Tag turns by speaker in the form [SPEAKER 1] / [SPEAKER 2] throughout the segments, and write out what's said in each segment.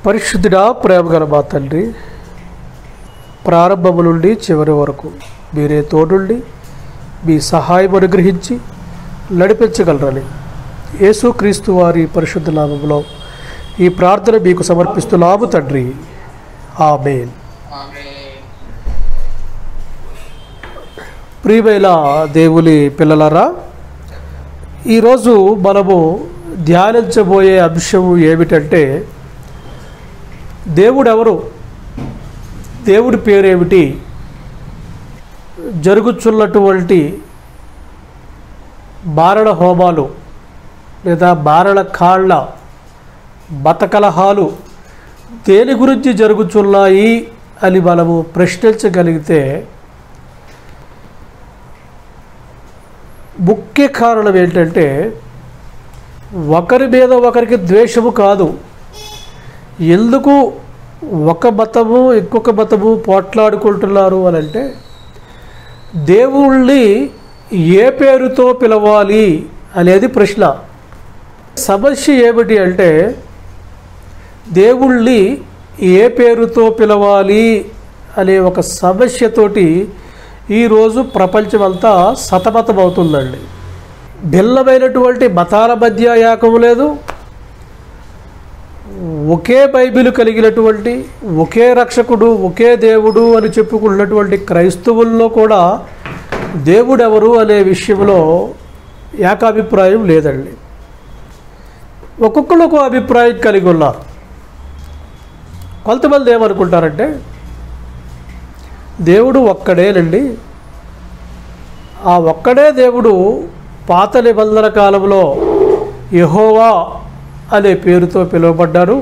[SPEAKER 1] పరిశుద్ధుడా ప్రేమగల మా తండ్రి ప్రారంభము నుండి చివరి వరకు మీరే తోడుండి మీ సహాయం అనుగ్రహించి నడిపించగలరని యేసుక్రీస్తు వారి పరిశుద్ధ నామములో ఈ ప్రార్థన మీకు సమర్పిస్తున్నాము తండ్రి ఆమేన్ ప్రియమైన దేవుని పిల్లలారా ఈరోజు మనము ధ్యానించబోయే అంశము ఏమిటంటే దేవుడు ఎవరు దేవుడి పేరేమిటి జరుగుతున్నటువంటి మారణ హోమాలు లేదా మారణ కాళ్ళ మతకలహాలు దేని గురించి జరుగుతున్నాయి అని మనము ప్రశ్నించగలిగితే ముఖ్య కారణం ఏంటంటే ఒకరి మీద ఒకరికి ద్వేషము కాదు ఎందుకు ఒక మతము ఇంకొక మతము పోట్లాడుకుంటున్నారు అని అంటే దేవుళ్ళని ఏ పేరుతో పిలవాలి అనేది ప్రశ్న సమస్య ఏమిటి అంటే దేవుళ్ళని ఏ పేరుతో పిలవాలి అనే ఒక సమస్యతోటి ఈరోజు ప్రపంచమంతా సతమతమవుతుందండి భిన్నమైనటువంటి మతాల మధ్య ఏకం లేదు ఒకే బైబిల్ కలిగినటువంటి ఒకే రక్షకుడు ఒకే దేవుడు అని చెప్పుకున్నటువంటి క్రైస్తవుల్లో కూడా దేవుడెవరు అనే విషయంలో ఏకాభిప్రాయం లేదండి ఒక్కొక్కరు ఒక అభిప్రాయం కలిగి ఉన్నారు కొంతమంది ఏమనుకుంటారంటే దేవుడు ఒక్కడేనండి ఆ ఒక్కడే దేవుడు పాత నిబంధన కాలంలో యెహోవా అనే పేరుతో పిలువబడ్డారు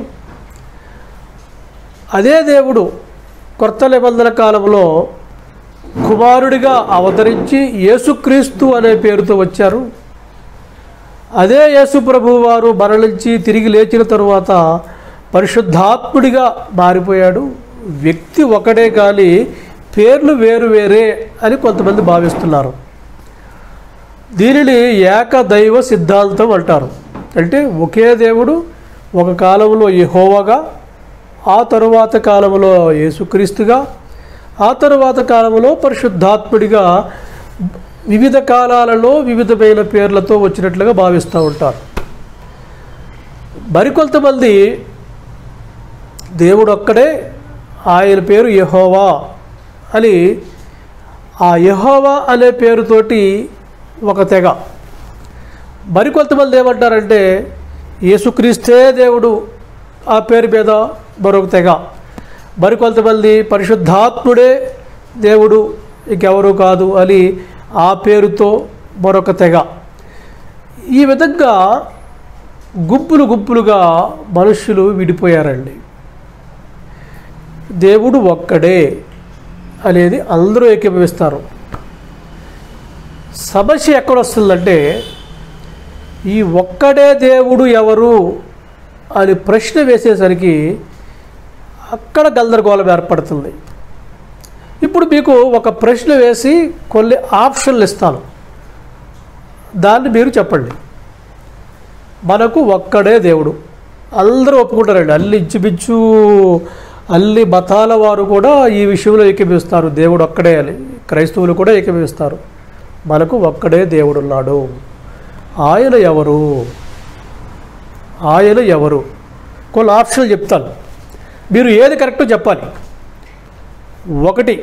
[SPEAKER 1] అదే దేవుడు కొత్త నిబంధన కాలంలో కుమారుడిగా అవతరించి యేసుక్రీస్తు అనే పేరుతో వచ్చారు అదే యేసు ప్రభు వారు మరణించి తిరిగి లేచిన తరువాత పరిశుద్ధాత్ముడిగా మారిపోయాడు వ్యక్తి ఒకడే కానీ పేర్లు వేరు వేరే అని కొంతమంది భావిస్తున్నారు దీనిని ఏకదైవ సిద్ధాంతం అంటారు అంటే ఒకే దేవుడు ఒక కాలంలో యెహోవాగా ఆ తరువాత కాలంలో యేసుక్రీస్తుగా ఆ తరువాత కాలంలో పరిశుద్ధాత్ముడిగా వివిధ కాలాలలో వివిధమైన పేర్లతో వచ్చినట్లుగా భావిస్తూ ఉంటారు మరికొంతమంది దేవుడు ఒక్కడే ఆయన పేరు యెహోవా అని ఆ యెహోవా అనే పేరుతోటి ఒక తెగ మరికొంతమంది ఏమంటారంటే యేసుక్రీస్తే దేవుడు ఆ పేరు మీద మరొక తెగ మరికొంతమంది పరిశుద్ధాత్ముడే దేవుడు ఇంకెవరు కాదు అని ఆ పేరుతో మరొక తెగ ఈ విధంగా గుంపులు గుంపులుగా మనుషులు విడిపోయారండి దేవుడు ఒక్కడే అనేది అందరూ ఏకీభవిస్తారు సమస్య ఎక్కడొస్తుందంటే ఈ ఒక్కడే దేవుడు ఎవరు అని ప్రశ్న వేసేసరికి అక్కడ గందరగోళం ఏర్పడుతుంది ఇప్పుడు మీకు ఒక ప్రశ్న వేసి కొన్ని ఆప్షన్లు ఇస్తాను దాన్ని మీరు చెప్పండి మనకు ఒక్కడే దేవుడు అందరూ ఒప్పుకుంటారండి అల్లి ఇంచుమించు అల్లి మతాల వారు కూడా ఈ విషయంలో ఏకీభవిస్తారు దేవుడు ఒక్కడే అని క్రైస్తవులు కూడా ఏకీభవిస్తారు మనకు ఒక్కడే దేవుడు ఉన్నాడు ఆయన ఎవరు ఆయన ఎవరు కొన్ని ఆప్షన్లు చెప్తాను మీరు ఏది కరెక్టో చెప్పాలి ఒకటి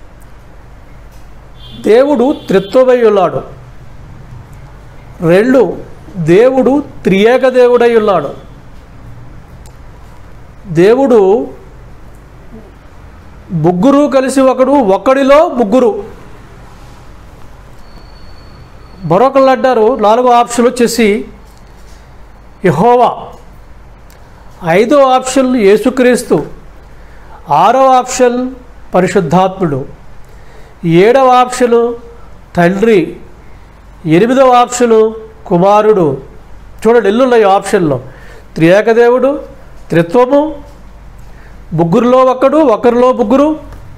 [SPEAKER 1] దేవుడు త్రిత్వమై ఉన్నాడు రెండు దేవుడు త్రియేక దేవుడై ఉన్నాడు దేవుడు ముగ్గురు కలిసి ఒకడు ఒకడిలో ముగ్గురు మరొకళ్ళు అంటారు నాలుగో ఆప్షన్ వచ్చేసి యహోవా ఐదో ఆప్షన్ యేసుక్రీస్తు ఆరో ఆప్షన్ పరిశుద్ధాత్ముడు ఏడవ ఆప్షను తండ్రి ఎనిమిదవ ఆప్షను కుమారుడు చూడండి ఎల్లున్నాయి ఆప్షన్లో త్రియేకదేవుడు త్రిత్వము ముగ్గురులో ఒకడు ఒకరిలో ముగ్గురు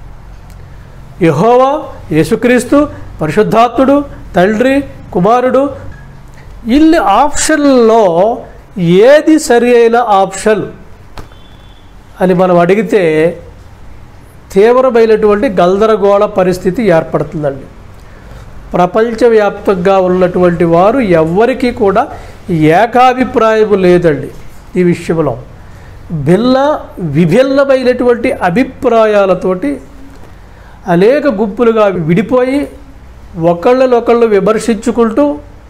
[SPEAKER 1] యహోవా యేసుక్రీస్తు పరిశుద్ధాత్ముడు తండ్రి కుమారుడు ఇన్ని ఆప్షన్లో ఏది సరి అయిన ఆప్షన్ అని మనం అడిగితే తీవ్రమైనటువంటి గందరగోళ పరిస్థితి ఏర్పడుతుందండి ప్రపంచవ్యాప్తంగా ఉన్నటువంటి వారు ఎవ్వరికీ కూడా ఏకాభిప్రాయం లేదండి ఈ విషయంలో భిన్న విభిన్నమైనటువంటి అభిప్రాయాలతోటి అనేక గుంపులుగా విడిపోయి ఒకళ్ళనొకళ్ళు విమర్శించుకుంటూ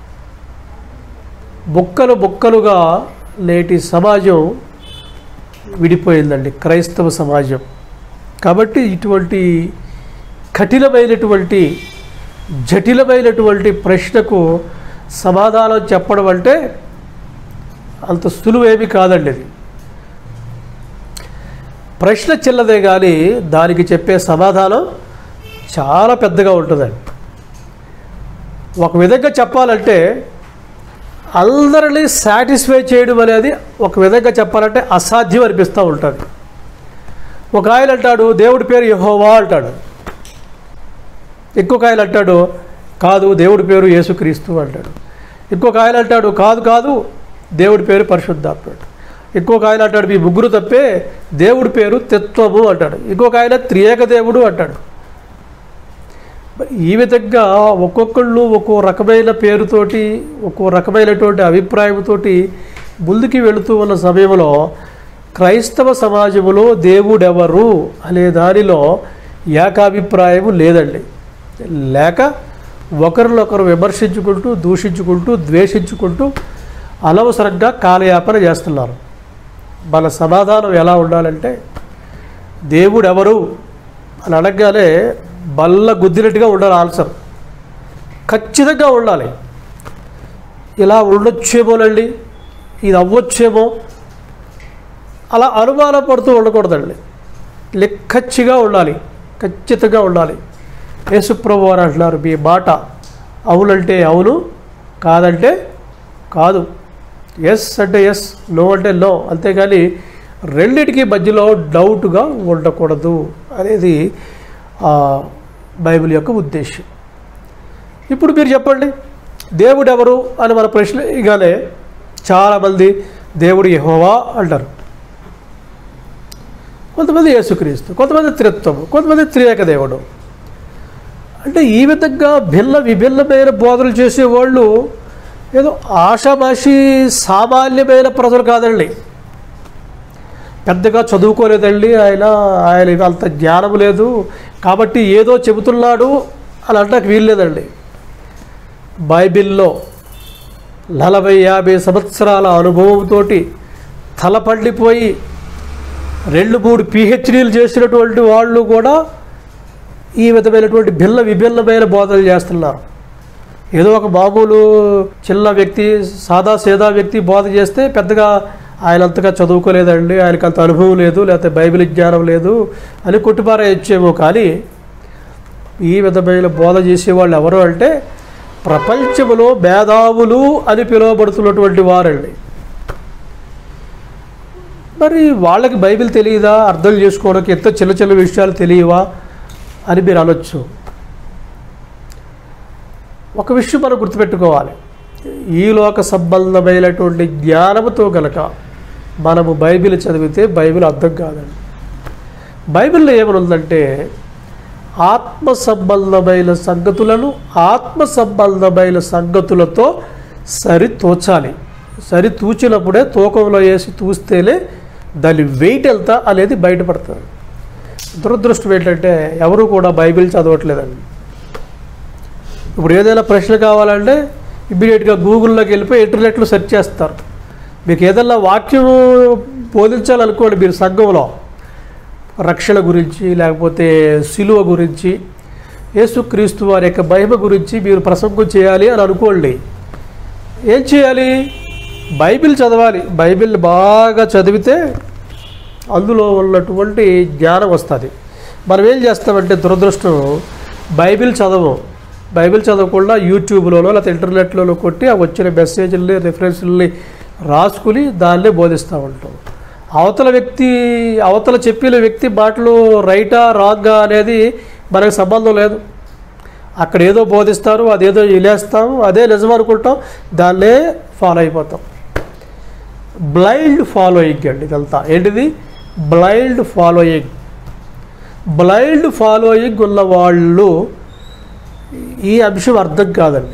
[SPEAKER 1] బుక్కలు బుక్కలుగా నేటి సమాజం విడిపోయిందండి క్రైస్తవ సమాజం కాబట్టి ఇటువంటి కఠినమైనటువంటి జటిలమైనటువంటి ప్రశ్నకు సమాధానం చెప్పడం అంటే అంత సులువేమి కాదండి అది ప్రశ్న చిన్నదే కానీ దానికి చెప్పే సమాధానం చాలా పెద్దగా ఉంటుందండి ఒక విధంగా చెప్పాలంటే అందరినీ సాటిస్ఫై చేయడం అనేది ఒక విధంగా చెప్పాలంటే అసాధ్యం అనిపిస్తూ ఉంటుంది ఒక ఆయన అంటాడు దేవుడి పేరు యెహోవా అంటాడు ఇంకొక ఆయన అంటాడు కాదు దేవుడి పేరు యేసుక్రీస్తు అంటాడు ఇంకొక ఆయన అంటాడు కాదు కాదు దేవుడి పేరు పరిశుద్ధాత్ముడు ఇంకొక ఆయన అంటాడు మీ ముగ్గురు తప్పే దేవుడి పేరు తత్వము అంటాడు ఇంకొక ఆయన త్రియేక దేవుడు అంటాడు మరి ఈ విధంగా ఒక్కొక్కళ్ళు ఒక్కో రకమైన పేరుతోటి ఒక్కో రకమైనటువంటి అభిప్రాయంతోటి ముందుకి వెళుతూ ఉన్న సమయంలో క్రైస్తవ సమాజంలో దేవుడెవరు అనే దానిలో ఏకాభిప్రాయం లేదండి లేక ఒకరినొకరు విమర్శించుకుంటూ దూషించుకుంటూ ద్వేషించుకుంటూ అనవసరంగా కాలయాపన చేస్తున్నారు మన సమాధానం ఎలా ఉండాలంటే దేవుడు ఎవరు అని అడగగానే బల్ల గుద్దినట్టుగా ఉండాలి ఆన్సర్ ఖచ్చితంగా ఉండాలి ఇలా ఉండొచ్చేమోనండి ఇది అవ్వచ్చేమో అలా అనుమానం పడుతూ ఉండకూడదండి లెక్కచ్చిగా ఉండాలి ఖచ్చితంగా ఉండాలి యేసుప్రభు వారు అంటున్నారు మీ మాట అవునంటే అవును కాదంటే కాదు ఎస్ అంటే ఎస్ నో అంటే నో అంతేగాని రెండిటికి మధ్యలో డౌట్గా ఉండకూడదు అనేది ఆ, బైబిల్ యొక్క ఉద్దేశం ఇప్పుడు మీరు చెప్పండి దేవుడు ఎవరు అని మన ప్రశ్న ఇగానే చాలామంది దేవుడు యెహోవా అంటారు కొంతమంది యేసుక్రీస్తు కొంతమంది త్రిత్వము కొంతమంది త్రియేక దేవుడు అంటే ఈ విధంగా భిన్న విభిన్నమైన బోధనలు చేసేవాళ్ళు ఏదో ఆషామాషి సామాన్యమైన ప్రజలు కాదండి పెద్దగా చదువుకోలేదండి ఆయన ఆయన అంత జ్ఞానం లేదు కాబట్టి ఏదో చెబుతున్నాడు అని అంటాక వీల్లేదండి బైబిల్లో నలభై యాభై సంవత్సరాల అనుభవంతో తలపండిపోయి రెండు మూడు పిహెచ్డీలు చేసినటువంటి వాళ్ళు కూడా ఈ విధమైనటువంటి భిన్న విభిన్నమైన బోధనలు చేస్తున్నారు ఏదో ఒక మామూలు చిన్న వ్యక్తి సాదా సేదా వ్యక్తి బోధ చేస్తే పెద్దగా ఆయన అంతగా చదువుకోలేదండి ఆయనకు అంత అనుభవం లేదు లేకపోతే బైబిల్ జ్ఞానం లేదు అని కొట్టిపారేయచ్చేమో కానీ ఈ విధమైన బోధ చేసేవాళ్ళు ఎవరు అంటే ప్రపంచంలో మేధావులు అని పిలువబడుతున్నటువంటి వారండి మరి వాళ్ళకి బైబిల్ తెలియదా అర్థం చేసుకోవడానికి ఎంతో చిన్న చిన్న విషయాలు తెలియవా అని మీరు అనొచ్చు ఒక విషయం మనం గుర్తుపెట్టుకోవాలి ఈ లోక సంబంధమైనటువంటి జ్ఞానముతో గనక మనము బైబిల్ చదివితే బైబిల్ అర్థం కాదండి బైబిల్లో ఏమనుందంటే ఆత్మ సంబంధమైన సంగతులను ఆత్మ సంబంధమైన సంగతులతో సరితూచాలి సరి తూచినప్పుడే తూకంలో వేసి తూస్తేనే దాని వెయిట్ ఎంత అనేది బయటపడుతుంది దురదృష్టం ఏంటంటే ఎవరు కూడా బైబిల్ చదవట్లేదండి ఇప్పుడు ఏదైనా ప్రశ్న కావాలంటే ఇమ్మీడియట్గా గూగుల్లోకి వెళ్ళిపోయి ఇంటర్నెట్లో సెర్చ్ చేస్తారు మీకు ఏదైనా వాక్యం బోధించాలనుకోండి మీరు సంఘంలో రక్షణ గురించి లేకపోతే సిలువ గురించి యేసుక్రీస్తు వారి యొక్క మహిమ గురించి మీరు ప్రసంగం చేయాలి అని అనుకోండి ఏం చేయాలి బైబిల్ చదవాలి బైబిల్ బాగా చదివితే అందులో ఉన్నటువంటి జ్ఞానం వస్తుంది మనం ఏం చేస్తామంటే దురదృష్టం బైబిల్ చదవం బైబిల్ చదవకుండా యూట్యూబ్లోనో లేకపోతే ఇంటర్నెట్లోనో కొట్టి ఆ వచ్చిన మెసేజ్ని రిఫరెన్స్ని రాసుకుని దాన్నే బోధిస్తూ ఉంటాం అవతల వ్యక్తి అవతల చెప్పిన వ్యక్తి మాటలు రైటా రాంగా అనేది మనకు సంబంధం లేదు అక్కడ ఏదో బోధిస్తారు అదేదో ఇలేస్తాం అదే నిజం అనుకుంటాం దాన్నే ఫాలో అయిపోతాం బ్లైండ్ ఫాలోయింగ్ అండి ఇదంతా ఏంటిది బ్లైండ్ ఫాలోయింగ్ బ్లైండ్ ఫాలోయింగ్ ఉన్న వాళ్ళు ఈ అంశం అర్థం కాదండి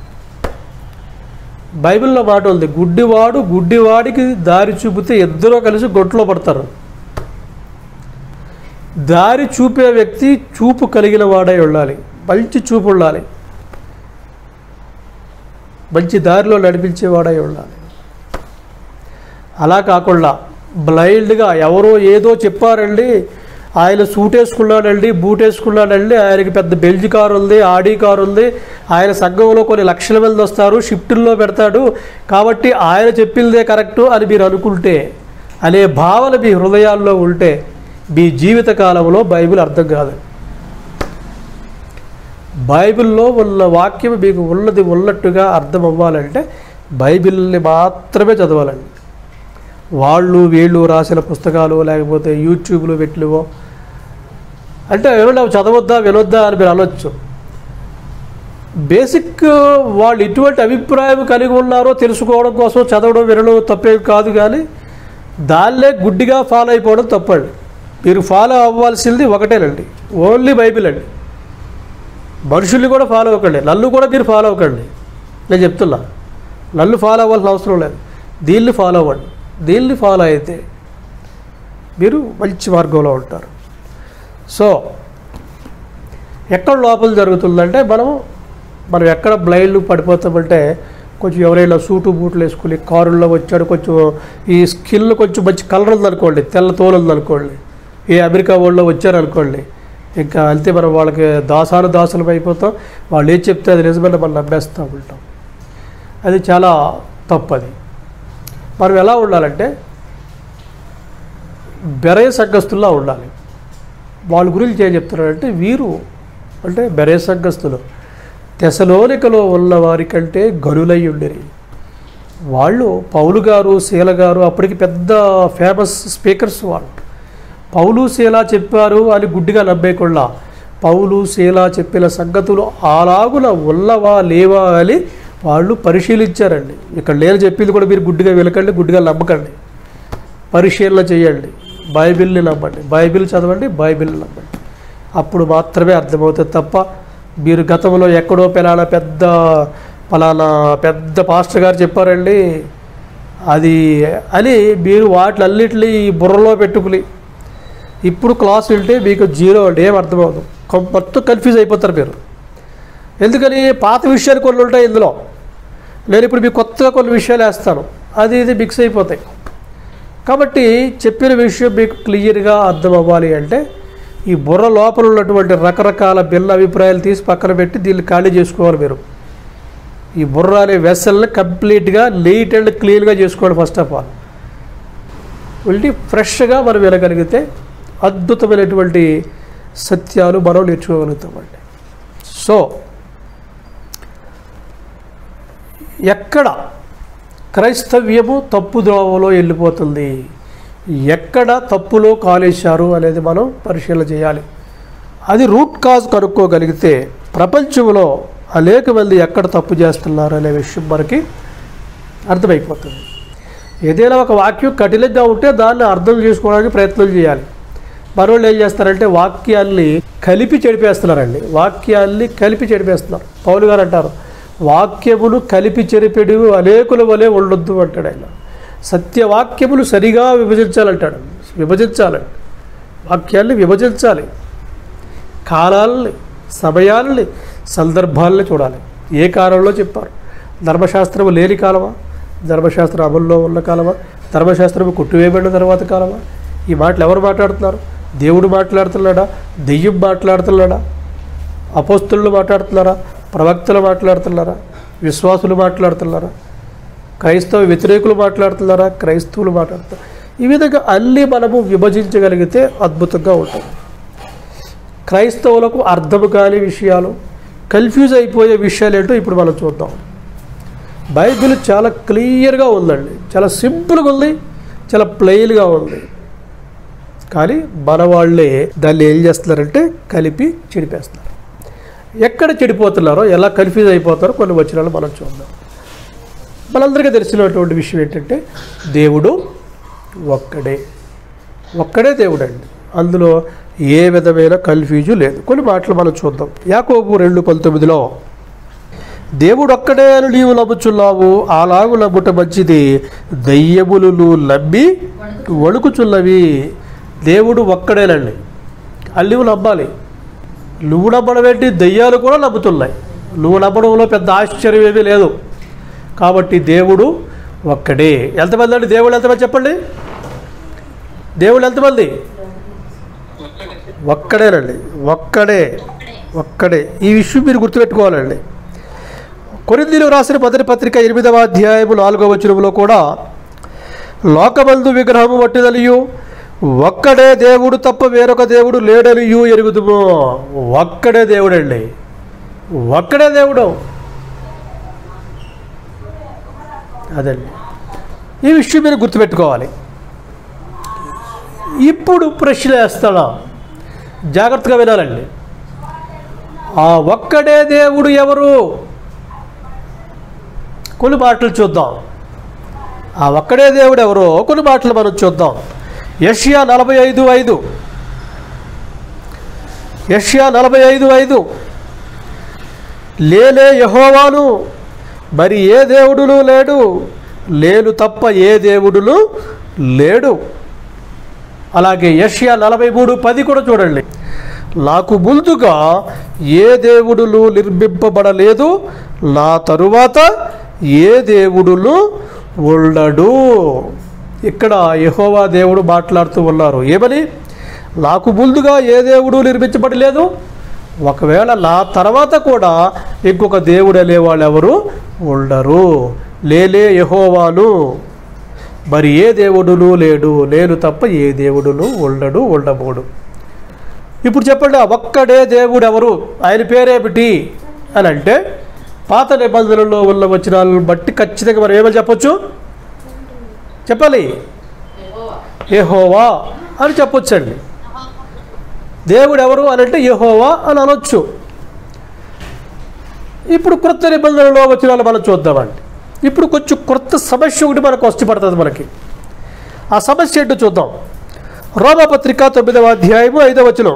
[SPEAKER 1] బైబిల్లో మాట ఉంది గుడ్డివాడు గుడ్డివాడికి దారి చూపితే ఇద్దరూ కలిసి గొట్లో పడతారు దారి చూపే వ్యక్తి చూపు కలిగిన వాడై ఉండాలి మంచి చూపు ఉండాలి మంచి దారిలో నడిపించేవాడై ఉండాలి అలా కాకుండా బ్లైండ్గా ఎవరో ఏదో చెప్పారండి ఆయన సూట్ వేసుకున్నాడండి బూట్ వేసుకున్నాడండి ఆయనకి పెద్ద బెల్జ్ కారు ఉంది ఆడీ కారు ఉంది ఆయన సంఘంలో కొన్ని లక్షల మంది వస్తారు షిఫ్టుల్లో పెడతాడు కాబట్టి ఆయన చెప్పిందే కరెక్టు అని మీరు అనుకుంటే అనే భావన మీ హృదయాల్లో ఉంటే మీ జీవిత కాలంలో బైబిల్ అర్థం కాదు బైబిల్లో ఉన్న వాక్యం మీకు ఉన్నది ఉన్నట్టుగా అర్థం అవ్వాలంటే బైబిల్ని మాత్రమే చదవాలండి వాళ్ళు వీళ్ళు రాసిన పుస్తకాలు లేకపోతే యూట్యూబ్లో పెట్టినవో అంటే ఏమన్నా అవి చదవద్దా వినొద్దా అని మీరు అనొచ్చు బేసిక్ వాళ్ళు ఎటువంటి అభిప్రాయం కలిగి ఉన్నారో తెలుసుకోవడం కోసం చదవడం వినడం తప్పేం కాదు కానీ దాన్నే గుడ్డిగా ఫాలో అయిపోవడం తప్పండి మీరు ఫాలో అవ్వాల్సింది ఒకటేనండి ఓన్లీ బైబిల్ అండి మనుషుల్ని కూడా ఫాలో అవ్వకండి నన్ను కూడా మీరు ఫాలో అవ్వకండి నేను చెప్తున్నా నన్ను ఫాలో అవ్వాల్సిన అవసరం లేదు దీన్ని ఫాలో అవ్వండి దీన్ని ఫాలో అయితే మీరు మంచి మార్గంలో ఉంటారు సో ఎక్కడ లోపల జరుగుతుందంటే మనం మనం ఎక్కడ బ్లైండ్ పడిపోతామంటే కొంచెం ఎవరైనా సూటు బూట్లు వేసుకుని కారుల్లో వచ్చాడు కొంచెం ఈ స్కిల్ కొంచెం మంచి కలర్ ఉందనుకోండి తెల్ల తోలు ఉందనుకోండి ఏ అమెరికా వాళ్ళు వచ్చారనుకోండి ఇంకా అంతే మనం వాళ్ళకి దాసాను దాసులం అయిపోతాం వాళ్ళు ఏం చెప్తే అది నిజమని మనం నమ్మేస్తూ ఉంటాం అది చాలా తప్పది మనం ఎలా ఉండాలంటే బెరయ సంఘస్థుల్లా ఉండాలి వాళ్ళ గురించి ఏం చెప్తున్నారంటే వీరు అంటే బెరయ సంఘస్థులు తెసలోనికలో ఉన్న వారి కంటే గనులై ఉండిరి వాళ్ళు పౌలు గారు శీల గారు అప్పటికి పెద్ద ఫేమస్ స్పీకర్స్ వాళ్ళు పౌలు శీల చెప్పారు అని గుడ్డిగా నమ్మేకుండా పౌలు శీల చెప్పిన సంగతులు అలాగున ఉన్నవా లేవా అని వాళ్ళు పరిశీలించారండి ఇక్కడ నేను చెప్పింది కూడా మీరు గుడ్డిగా వెలకండి గుడ్డిగా నమ్మకండి పరిశీలన చేయండి బైబిల్ని నమ్మండి బైబిల్ చదవండి బైబిల్ని నమ్మండి అప్పుడు మాత్రమే అర్థమవుతుంది తప్ప మీరు గతంలో ఎక్కడో పలానా పెద్ద పలానా పెద్ద పాస్టర్ గారు చెప్పారండి అది అని మీరు వాటిలన్నిటిని ఈ బుర్రలో పెట్టుకుని ఇప్పుడు క్లాస్ వింటే మీకు జీరో అండి ఏం అర్థమవుతుంది కొ- మొత్తం కన్ఫ్యూజ్ అయిపోతారు మీరు ఎందుకని పాత విషయాలు కొన్ని ఉంటాయి ఇందులో నేను ఇప్పుడు మీకు కొత్తగా కొన్ని విషయాలు వేస్తాను అది ఇది మిక్స్ అయిపోతాయి కాబట్టి చెప్పిన విషయం మీకు క్లియర్గా అర్థం అవ్వాలి అంటే ఈ బుర్ర లోపల ఉన్నటువంటి రకరకాల భిన్న అభిప్రాయాలు తీసి పక్కన పెట్టి దీన్ని ఖాళీ చేసుకోవాలి మీరు ఈ బుర్ర అనే వెసల్ని కంప్లీట్గా నీట్ అండ్ క్లీన్గా చేసుకోండి ఫస్ట్ ఆఫ్ ఆల్ వెళ్ళి ఫ్రెష్గా మనం వినగలిగితే అద్భుతమైనటువంటి సత్యాలు మనం నేర్చుకోగలుగుతామండి సో ఎక్కడ క్రైస్తవ్యము తప్పు ద్రోవలో వెళ్ళిపోతుంది ఎక్కడ తప్పులో కాలేశారు అనేది మనం పరిశీలన చేయాలి అది రూట్ కాజ్ కనుక్కోగలిగితే ప్రపంచంలో అనేక మంది ఎక్కడ తప్పు చేస్తున్నారు అనే విషయం మనకి అర్థమైపోతుంది ఏదైనా ఒక వాక్యం కఠినంగా ఉంటే దాన్ని అర్థం చేసుకోవడానికి ప్రయత్నం చేయాలి మరోళ్ళు ఏం చేస్తారంటే వాక్యాల్ని కలిపి చెడిపేస్తున్నారండి వాక్యాల్ని కలిపి చెడిపేస్తున్నారు పౌలు గారు అంటారు వాక్యములు కలిపి చెరిపెడు అనేకుల వలె ఉండొద్దు అంటాడు ఆయన సత్యవాక్యములు సరిగా విభజించాలంటాడు విభజించాలండి వాక్యాల్ని విభజించాలి కాలాలని సమయాలని సందర్భాలని చూడాలి ఏ కాలంలో చెప్పారు ధర్మశాస్త్రము లేని కాలమా ధర్మశాస్త్రం అమల్లో ఉన్న కాలమా ధర్మశాస్త్రము కొట్టివేయబడిన తర్వాత కాలమా ఈ మాటలు ఎవరు మాట్లాడుతున్నారు దేవుడు మాట్లాడుతున్నాడా దెయ్యం మాట్లాడుతున్నాడా అపోస్తులు మాట్లాడుతున్నారా ప్రవక్తలు మాట్లాడుతున్నారా విశ్వాసులు మాట్లాడుతున్నారా క్రైస్తవ వ్యతిరేకులు మాట్లాడుతున్నారా క్రైస్తవులు మాట్లాడుతున్నారు ఈ విధంగా అన్నీ మనము విభజించగలిగితే అద్భుతంగా ఉంటుంది క్రైస్తవులకు అర్థం కాని విషయాలు కన్ఫ్యూజ్ అయిపోయే విషయాలు ఏంటో ఇప్పుడు మనం చూద్దాం బైబిల్ చాలా క్లియర్గా ఉందండి చాలా సింపుల్గా ఉంది చాలా ప్లెయిన్గా ఉంది కానీ మన వాళ్ళే దాన్ని ఏం చేస్తున్నారంటే కలిపి చెడిపేస్తున్నారు ఎక్కడ చెడిపోతున్నారో ఎలా కన్ఫ్యూజ్ అయిపోతారో కొన్ని వచనాలు మనం చూద్దాం మనందరికీ తెలిసినటువంటి విషయం ఏంటంటే దేవుడు ఒక్కడే ఒక్కడే దేవుడు అండి అందులో ఏ విధమైన కన్ఫ్యూజు లేదు కొన్ని మాటలు మనం చూద్దాం యాకోబు రెండు పంతొమ్మిదిలో దేవుడు ఒక్కడే అని నీవు నమ్ముచున్నావు అలాగు నమ్ముట మంచిది దయ్యములు నమ్మి వణుకుచున్నవి దేవుడు ఒక్కడేనండి అల్లివు నమ్మాలి నువ్వు నమ్మడం ఏంటి దయ్యాలు కూడా నమ్ముతున్నాయి నువ్వు నమ్మడంలో పెద్ద ఆశ్చర్యం ఏమీ లేదు కాబట్టి దేవుడు ఒక్కడే ఎంతమంది అండి దేవుడు ఎంతమంది చెప్పండి దేవుడు ఎంతమంది ఒక్కడేనండి ఒక్కడే ఒక్కడే ఈ విషయం మీరు గుర్తుపెట్టుకోవాలండి కొరిందీలు రాసిన మొదటి పత్రిక ఎనిమిదవ అధ్యాయము నాలుగవ వచనంలో కూడా లోకబంధు విగ్రహము పట్టుదలియు ఒక్కడే దేవుడు తప్ప వేరొక దేవుడు లేడనియు ఎరుగుదుము ఒక్కడే దేవుడండి ఒక్కడే దేవుడు అదండి ఈ విషయం మీరు గుర్తుపెట్టుకోవాలి ఇప్పుడు ప్రశ్న వేస్తాడా జాగ్రత్తగా వినాలండి ఆ ఒక్కడే దేవుడు ఎవరు కొన్ని మాటలు చూద్దాం ఆ ఒక్కడే దేవుడు ఎవరో కొన్ని మాటలు మనం చూద్దాం యష్యా నలభై ఐదు ఐదు యష్యా నలభై ఐదు ఐదు లేలే యహోవాను మరి ఏ దేవుడును లేడు లేను తప్ప ఏ దేవుడును లేడు అలాగే యష్యా నలభై మూడు పది కూడా చూడండి నాకు ముందుగా ఏ దేవుడులు నిర్మింపబడలేదు నా తరువాత ఏ దేవుడులు ఉండడు ఇక్కడ యెహోవా దేవుడు మాట్లాడుతూ ఉన్నారు ఏమని నాకు ముందుగా ఏ దేవుడు నిర్మించబడలేదు ఒకవేళ నా తర్వాత కూడా ఇంకొక దేవుడు అనేవాళ్ళు ఎవరు ఉండరు లేలే యెహోవాను మరి ఏ దేవుడును లేడు నేను తప్ప ఏ దేవుడును ఉండడు ఉండబోడు ఇప్పుడు చెప్పండి ఆ ఒక్కడే దేవుడు ఎవరు ఆయన పేరేమిటి అని అంటే పాత నిబంధనల్లో ఉన్న వచనాలను బట్టి ఖచ్చితంగా మనం ఏమని చెప్పొచ్చు చెప్పాలి ఏహోవా అని చెప్పొచ్చండి దేవుడు ఎవరు అని అంటే యెహోవా అని అనొచ్చు ఇప్పుడు క్రొత్త నిబంధనలో వచనాలు మనం చూద్దామండి ఇప్పుడు కొంచెం క్రొత్త సమస్య ఒకటి మనకు వచ్చి పడుతుంది మనకి ఆ సమస్య ఏంటో చూద్దాం రోమపత్రిక తొమ్మిదవ అధ్యాయము ఐదవ వచనం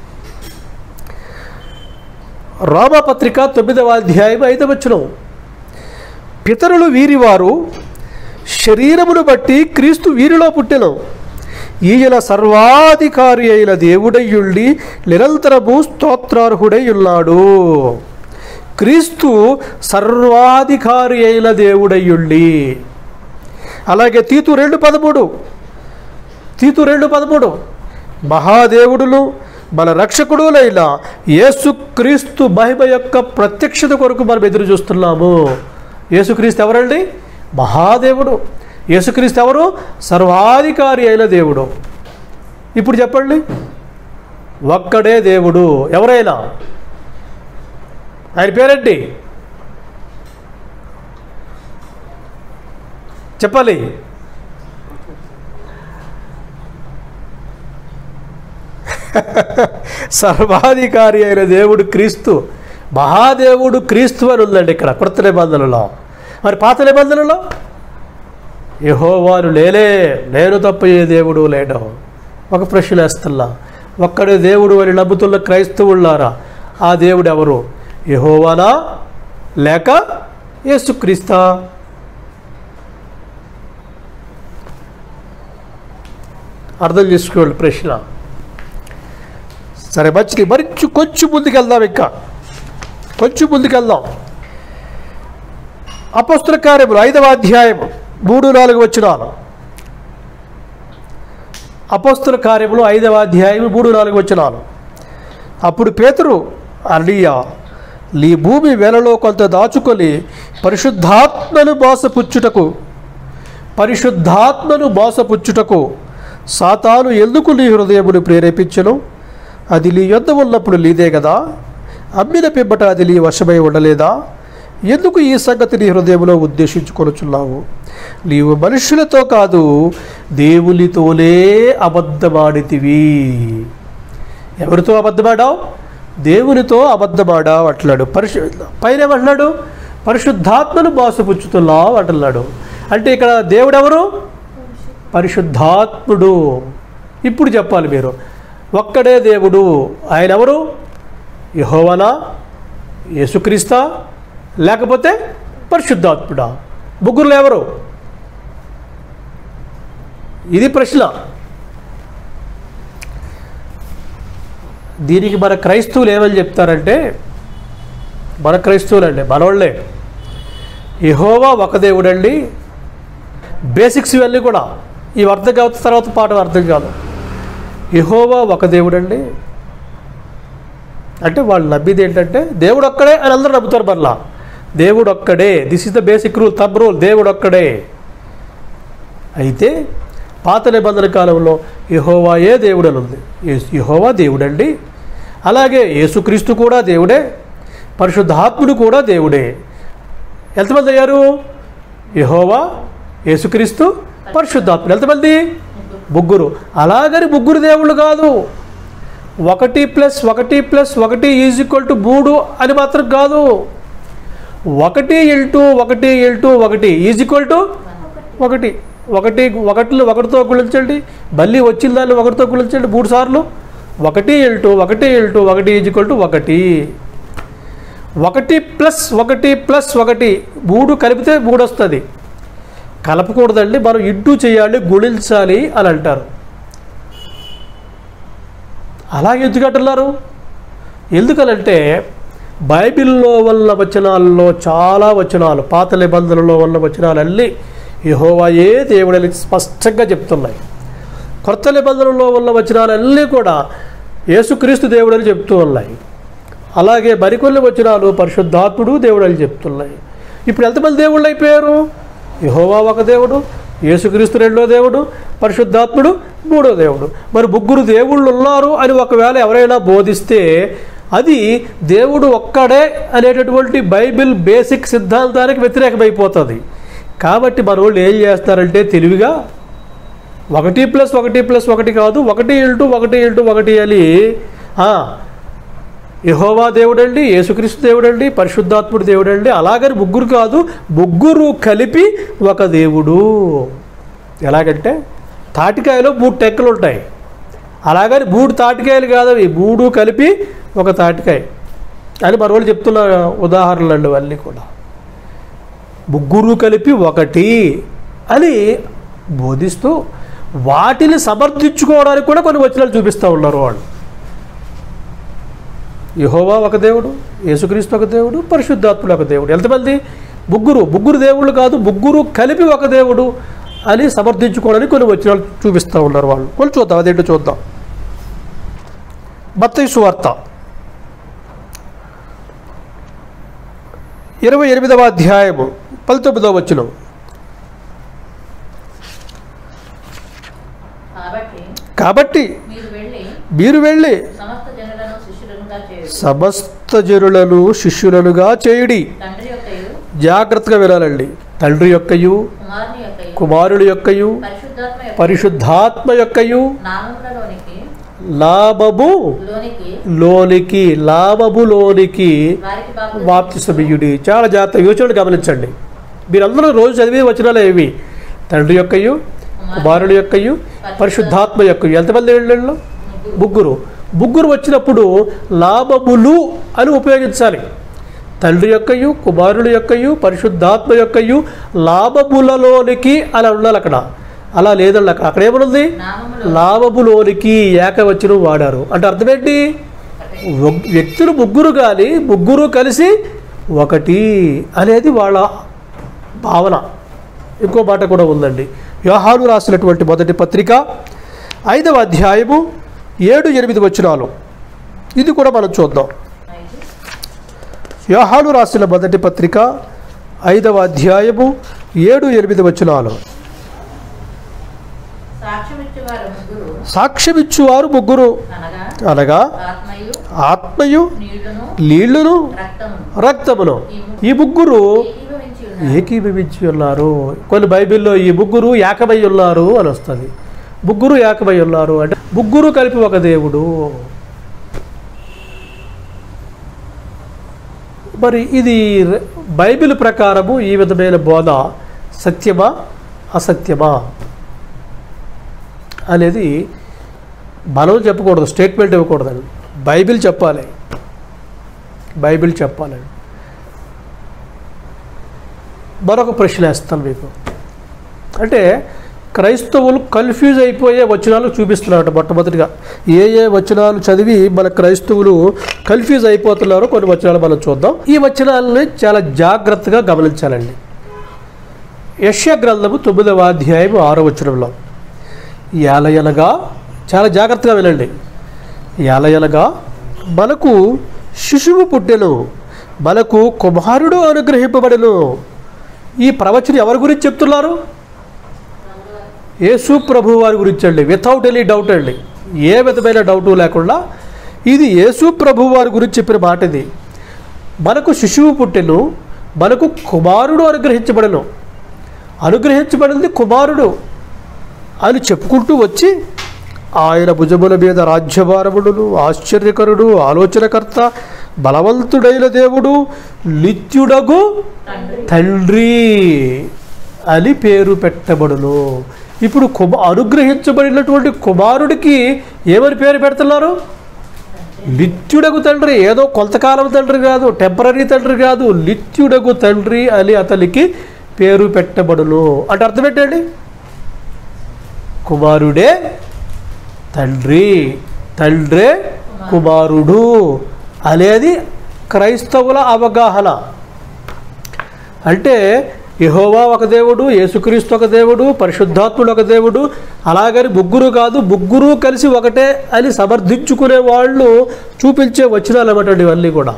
[SPEAKER 1] రోమపత్రిక తొమ్మిదవ అధ్యాయం ఐదవ వచనం పితరులు వీరివారు శరీరమును బట్టి క్రీస్తు వీరిలో పుట్టెను ఈయన సర్వాధికారి అయిన దేవుడయ్యుండి నిరంతరము స్తోత్రార్హుడై ఉన్నాడు క్రీస్తు సర్వాధికారి అయిన దేవుడయ్యుండి అలాగే తీతు రెండు పదమూడు తీతు రెండు పదమూడు మహాదేవుడులు మన రక్షకుడులైన యేసుక్రీస్తు మహిమ యొక్క ప్రత్యక్షత కొరకు మనం ఎదురు చూస్తున్నాము యేసుక్రీస్తు ఎవరండి మహాదేవుడు యేసుక్రీస్తు ఎవరు సర్వాధికారి అయిన దేవుడు ఇప్పుడు చెప్పండి ఒక్కడే దేవుడు ఎవరైనా ఆయన పేరేంటి చెప్పాలి సర్వాధికారి అయిన దేవుడు క్రీస్తు మహాదేవుడు క్రీస్తు అని ఉందండి ఇక్కడ కొత్త నిబంధనలో మరి పాత నిబంధనలో యహోవాను లేలే నేను తప్ప ఏ దేవుడు లేడు ఒక ప్రశ్న వేస్తున్నా ఒక్కడే దేవుడు అని నమ్ముతున్న క్రైస్తవులారా ఆ దేవుడు ఎవరు యహోవానా లేక యేసుక్రీస్తా అర్థం చేసుకోండి ప్రశ్న సరే మంచిది మరి కొంచెం ముందుకెళ్దాం ఇంకా కొంచెం ముందుకెళ్దాం అపస్తుల కార్యములు ఐదవ అధ్యాయం మూడు నాలుగు వచ్చినాలు అపస్తుల కార్యములు ఐదవ అధ్యాయం మూడు నాలుగు వచ్చినాలు అప్పుడు పేతురు అలియా నీ భూమి వేలలో కొంత దాచుకొని పరిశుద్ధాత్మను మోసపుచ్చుటకు పరిశుద్ధాత్మను మోసపుచ్చుటకు సాతాను ఎందుకు నీ హృదయమును ప్రేరేపించను అది నీ యొద్ద ఉన్నప్పుడు నీదే కదా అమ్మిన పిమ్మట అది నీ వశమై ఉండలేదా ఎందుకు ఈ సంగతి నీ హృదయంలో ఉద్దేశించుకొనుచున్నావు నీవు మనుషులతో కాదు దేవునితోనే అబద్ధమాడితివి ఎవరితో అబద్ధమాడావు దేవునితో అబద్ధమాడావు అంటున్నాడు పరిశు పైన ఏమంటున్నాడు పరిశుద్ధాత్మను మోసపుచ్చుతున్నావు అంటున్నాడు అంటే ఇక్కడ దేవుడు ఎవరు పరిశుద్ధాత్ముడు ఇప్పుడు చెప్పాలి మీరు ఒక్కడే దేవుడు ఆయన ఎవరు యహోవనా యేసుక్రీస్తా లేకపోతే పరిశుద్ధాత్ముడా ముగ్గురులో ఎవరు ఇది ప్రశ్న దీనికి మన క్రైస్తవులు ఏమని చెప్తారంటే మన క్రైస్తవులండి మనోళ్ళే యహోవా ఒక దేవుడండి బేసిక్స్ ఇవన్నీ కూడా ఇవి అర్థం కావచ్చు తర్వాత పాట అర్థం కాదు యహోవా ఒక దేవుడండి అంటే వాళ్ళు నమ్మేది ఏంటంటే దేవుడు ఒక్కడే అని అందరూ నమ్ముతారు మరలా దేవుడు ఒక్కడే this is the basic rule తబ్ రూల్ దేవుడు ఒక్కడే అయితే పాత నిబంధన కాలంలో యహోవాయే దేవుడు అని ఉంది యేసు- యెహోవా దేవుడండి అలాగే యేసుక్రీస్తు కూడా దేవుడే పరిశుద్ధాత్ముడు కూడా దేవుడే ఎంతమంది అయ్యారు యహోవా యేసుక్రీస్తు పరిశుద్ధాత్ముడు ఎంతమంది ముగ్గురు అలాగని ముగ్గురు దేవుళ్ళు కాదు ఒకటి ప్లస్ ఒకటి ప్లస్ ఒకటి ఈజ్ ఈక్వల్ టు మూడు అని మాత్రం కాదు ఒకటి ఇంటూ ఒకటి ఇంటూ ఒకటి ఈజ్ ఈక్వల్ టు ఒకటి ఒకటి ఒకటిలో ఒకటితో గుణించండి మళ్ళీ వచ్చిన దాన్ని ఒకటితో గుణించండి మూడు సార్లు ఒకటి ఇంటూ ఒకటి ఇంటూ ఒకటి ఈజ్ ఈక్వల్ టు ఒకటి ఒకటి ప్లస్ ఒకటి ప్లస్ ఒకటి మూడు కలిపితే మూడు వస్తుంది కలపకూడదండి మనం ఇంటూ చేయాలి గుణించాలి అని అంటారు అలాగే ఎందుకు అంటున్నారు ఎందుకనంటే బైబిల్లో ఉన్న వచనాల్లో చాలా వచనాలు పాత నిబంధనలో ఉన్న వచనాలన్నీ యెహోవాయే దేవుడని స్పష్టంగా చెప్తున్నాయి కొత్త నిబంధనలో ఉన్న వచనాలన్నీ కూడా యేసుక్రీస్తు దేవుడని చెప్తూ ఉన్నాయి అలాగే మరికొన్ని వచనాలు పరిశుద్ధాత్ముడు దేవుడు అని చెప్తున్నాయి ఇప్పుడు ఎంతమంది దేవుళ్ళు అయిపోయారు యెహోవా ఒక దేవుడు యేసుక్రీస్తు రెండో దేవుడు పరిశుద్ధాత్ముడు మూడో దేవుడు మరి ముగ్గురు దేవుళ్ళు ఉన్నారు అని ఒకవేళ ఎవరైనా బోధిస్తే అది దేవుడు ఒక్కడే అనేటటువంటి బైబిల్ బేసిక్ సిద్ధాంతానికి వ్యతిరేకమైపోతుంది కాబట్టి మన వాళ్ళు ఏం చేస్తారంటే తెలివిగా ఒకటి ప్లస్ ఒకటి ప్లస్ ఒకటి కాదు ఒకటి ఇంటూ ఒకటి ఇంటూ ఒకటి అని ఆ, యెహోవా దేవుడండి యేసుక్రీస్తు దేవుడండి పరిశుద్ధాత్ముడు దేవుడండి అలాగని ముగ్గురు కాదు ముగ్గురు కలిపి ఒక దేవుడు ఎలాగంటే తాటికాయలో మూడు టెక్కలు ఉంటాయి అలాగని మూడు తాటికాయలు కాదు అవి మూడు కలిపి ఒక తాటికాయ అని మన వాళ్ళు చెప్తున్న ఉదాహరణలు అండి అవన్నీ కూడా ముగ్గురు కలిపి ఒకటి అని బోధిస్తూ వాటిని సమర్థించుకోవడానికి కూడా కొన్ని వచనాలు చూపిస్తూ ఉన్నారు వాళ్ళు యహోవా ఒక దేవుడు యేసుక్రీస్తు ఒక దేవుడు పరిశుద్ధాత్ముడు ఒక దేవుడు ఎంతమంది ముగ్గురు ముగ్గురు దేవుళ్ళు కాదు ముగ్గురు కలిపి ఒక దేవుడు అని సమర్థించుకోవడానికి కొన్ని వచనాలు చూపిస్తూ ఉన్నారు వాళ్ళు కొన్ని చూద్దాం అదేంటో చూద్దాం మత్తయి సువార్త ఇరవై ఎనిమిదవ అధ్యాయము పంతొమ్మిదవ వచనం
[SPEAKER 2] కాబట్టి
[SPEAKER 1] కాబట్టి
[SPEAKER 2] మీరు వెళ్ళి
[SPEAKER 1] మీరు వెళ్ళి
[SPEAKER 2] సమస్త జనులను శిష్యులుగా చేయుడు
[SPEAKER 1] సమస్త జనులను శిష్యులనుగా చేయుడి
[SPEAKER 2] తండ్రి యొక్కయు
[SPEAKER 1] జాగ్రత్తగా వినాలండి తండ్రి యొక్కయు
[SPEAKER 2] కుమారుని యొక్కయు
[SPEAKER 1] కుమారుడి యొక్కయు
[SPEAKER 2] పరిశుద్ధాత్మ యొక్క
[SPEAKER 1] పరిశుద్ధాత్మ యొక్కయు
[SPEAKER 2] నామములలోనికి
[SPEAKER 1] లాభము
[SPEAKER 2] లోనికి
[SPEAKER 1] లోనికి లాభములోనికి
[SPEAKER 2] వారికి బాప్తిసం
[SPEAKER 1] వాప్తిసమయుడి చాలా జాగ్రత్త యోచనలు గమనించండి మీరందరూ రోజు చదివే వచనాలు ఏవి తండ్రి యొక్కయు కుమారుడి యొక్కయు పరిశుద్ధాత్మ యొక్కయు ఎంతమంది వీళ్ళు ముగ్గురు ముగ్గురు వచ్చినప్పుడు లాభములు అని ఉపయోగించాలి తండ్రి యొక్కయు కుమారుడి యొక్కయు పరిశుద్ధాత్మ యొక్కయు లాభములలోనికి అలా ఉండాలి అక్కడ అలా లేదండి అక్కడ అక్కడ ఏమనుంది
[SPEAKER 2] నామములో
[SPEAKER 1] లాభములోనికి ఏకవచనం వాడారు అంటే అర్థమేంటి ఒక్- వ్యక్తులు ముగ్గురు కానీ ముగ్గురు కలిసి ఒకటి అనేది వాళ్ళ భావన ఇంకో మాట కూడా ఉందండి యోహాను రాసినటువంటి మొదటి పత్రిక ఐదవ అధ్యాయము ఏడు ఎనిమిది వచనాలు ఇది కూడా మనం చూద్దాం
[SPEAKER 2] ఐదు.
[SPEAKER 1] యోహాను రాసిన మొదటి పత్రిక ఐదవ అధ్యాయము ఏడు ఎనిమిది వచనాలు
[SPEAKER 2] సాక్ష్యమిచ్చేవారు ముగ్గురు
[SPEAKER 1] సాక్ష్యమిచ్చువారు ముగ్గురు
[SPEAKER 2] అనగా
[SPEAKER 1] అనగా
[SPEAKER 2] ఆత్మయు
[SPEAKER 1] ఆత్మయు
[SPEAKER 2] నీళ్లును
[SPEAKER 1] నీళ్లును
[SPEAKER 2] రక్తమును
[SPEAKER 1] రక్తమును ఈ ముగ్గురు
[SPEAKER 2] ఏకీభవించి ఉన్నారు
[SPEAKER 1] ఏకీభవించి ఉన్నారు కొన్ని బైబిల్లో ఈ ముగ్గురు ఏకమై ఉన్నారు అని వస్తుంది ముగ్గురు ఏకమై ఉన్నారు అంటే ముగ్గురు కలిపి ఒక దేవుడు మరి ఇది ర- బైబిల్ ప్రకారము ఈ విధమైన బోధ సత్యమా అసత్యమా అనేది మనం చెప్పకూడదు స్టేట్మెంట్ ఇవ్వకూడదండి బైబిల్ చెప్పాలి బైబిల్ చెప్పాలండి మరొక ప్రశ్న వేస్తాను మీకు అంటే క్రైస్తవులు కన్ఫ్యూజ్ అయిపోయే వచనాలు చూపిస్తున్నారట మొట్టమొదటిగా ఏ ఏ వచనాలు చదివి మన క్రైస్తవులు కన్ఫ్యూజ్ అయిపోతున్నారో కొన్ని వచనాలు మనం చూద్దాం ఈ వచనాలని చాలా జాగ్రత్తగా గమనించాలండి యశ్య గ్రంథము తొమ్మిదవ అధ్యాయం ఆరో వచనంలో ఏలయనగా చాలా జాగ్రత్తగా వినండి ఏలయనగా మనకు శిశువు పుట్టెను మనకు కుమారుడు అనుగ్రహింపబడెను ఈ ప్రవచనం ఎవరి గురించి చెప్తున్నారు యేసు ప్రభు వారి గురించి అండి వితౌట్ ఎనీ డౌట్ అండి ఏ విధమైన డౌట్ లేకుండా ఇది యేసు ప్రభు వారి గురించి చెప్పిన మాట ఇది మనకు శిశువు పుట్టెను మనకు కుమారుడు అనుగ్రహించబడను అనుగ్రహించబడింది కుమారుడు అని చెప్పుకుంటూ వచ్చి ఆయన భుజముల మీద రాజ్యభారముడును ఆశ్చర్యకరుడు ఆలోచనకర్త బలవంతుడైన దేవుడు నిత్యుడగు
[SPEAKER 2] తండ్రి
[SPEAKER 1] తండ్రి అని పేరు పెట్టబడును ఇప్పుడు కుమ అనుగ్రహించబడినటువంటి కుమారుడికి ఏమని పేరు పెడుతున్నారు నిత్యుడగు తండ్రి ఏదో కొంతకాలం తండ్రి కాదు టెంపరీ తండ్రి కాదు నిత్యుడగు తండ్రి అని అతనికి పేరు పెట్టబడును అంటే అర్థం ఏంటండి కుమారుడే తండ్రి తండ్రే కుమారుడు అనేది క్రైస్తవుల అవగాహన అంటే యెహోవా ఒక దేవుడు యేసుక్రీస్తు ఒక దేవుడు పరిశుద్ధాత్ముడు ఒక దేవుడు అలాగని ముగ్గురు కాదు ముగ్గురు కలిసి ఒకటే అని సమర్థించుకునే వాళ్ళు చూపించే వచనాలు అన్నమాట ఇవన్నీ కూడా